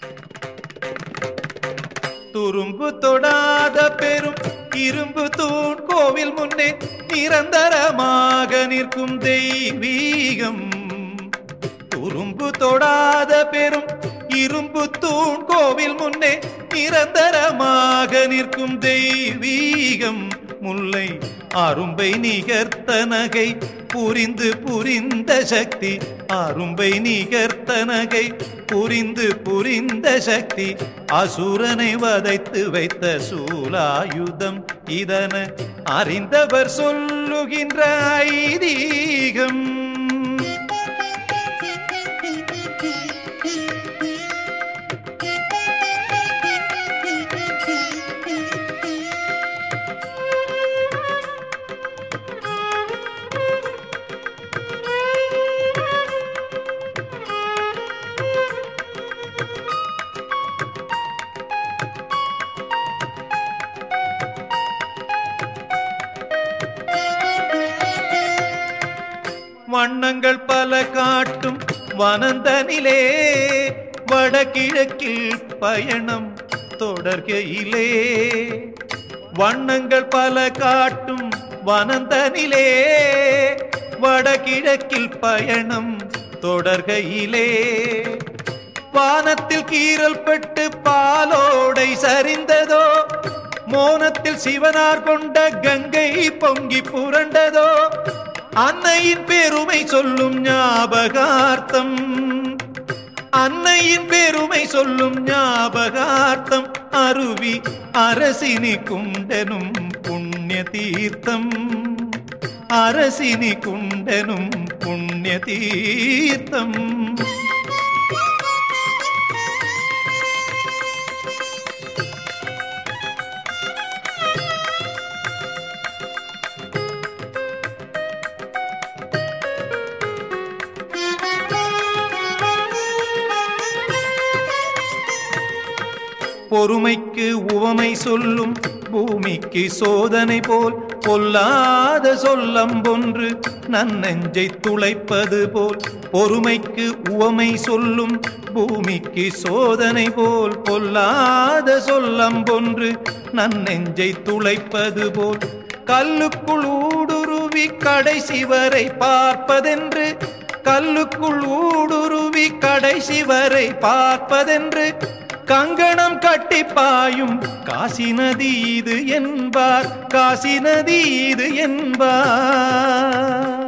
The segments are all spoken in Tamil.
துரும்பு தொடாத பெரும் இரும்பு தூண் கோவில் முன்னே நிரந்தரமாக நிற்கும் தெய்வீகம் துரும்பு தொடாத பெரும் இரும்பு தூண் கோவில் முன்னே நிரந்தரமாக நிற்கும் தெய்வீகம் முல்லை அரும்பை நிகர்த்த நகை புரிந்து புரிந்த சக்தி அரும்பை நிகர்த்த நகை புரிந்து புரிந்த சக்தி அசுரனை வதைத்து வைத்த சூலாயுதம் இதன அறிந்தவர் சொல்லுகின்ற ஐதீகம் வண்ணங்கள் பல காட்டும் வனந்தனிலே வடகிழக்கில் பயணம் தொடர்கையிலே வண்ணங்கள் பல காட்டும் வனந்தனிலே வடகிழக்கில் பயணம் தொடர்கையிலே வானத்தில் கீறல் பட்டு பாலோடை சரிந்ததோ மோனத்தில் சிவனார் கொண்ட கங்கை பொங்கி புரண்டதோ அன்னையின் பெருமை சொல்லும் ஞாபகார்த்தம் அன்னையின் பெருமை சொல்லும் ஞாபகார்த்தம் அருவி அரசினி குண்டனும் புண்ணிய தீர்த்தம் அரசினி குண்டனும் புண்ணிய தீர்த்தம் பொறுமைக்கு உவமை சொல்லும் பூமிக்கு சோதனை போல் பொல்லாத சொல்லம் பொன்று நன்னெஞ்சை துளைப்பது போல் பொறுமைக்கு உவமை சொல்லும் பூமிக்கு சோதனை போல் பொல்லாத சொல்லம் பொன்று நன்னெஞ்சை துளைப்பது போல் கல்லுக்குள் ஊடுருவி கடைசி வரை பார்ப்பதென்று கல்லுக்குள் ஊடுருவி கடைசி வரை பார்ப்பதென்று கங்கணம் கட்டி பாயும் காசி நதி இது என்பார் காசி நதி இது என்பார்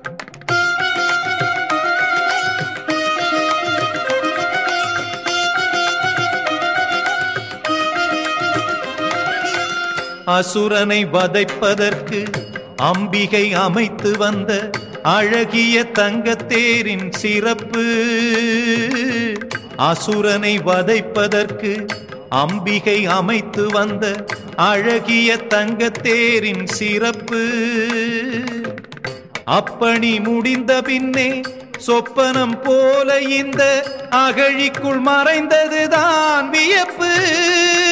அசுரனை வதைப்பதற்கு அம்பிகை அமைத்து வந்த அழகிய தங்கத்தேரின் சிறப்பு அசுரனை வதைப்பதற்கு அம்பிகை அமைத்து வந்த அழகிய தங்கத்தேரின் சிறப்பு அப்பணி முடிந்த பின்னே சொப்பனம் போல இந்த அகழிக்குள் மறைந்ததுதான் வியப்பு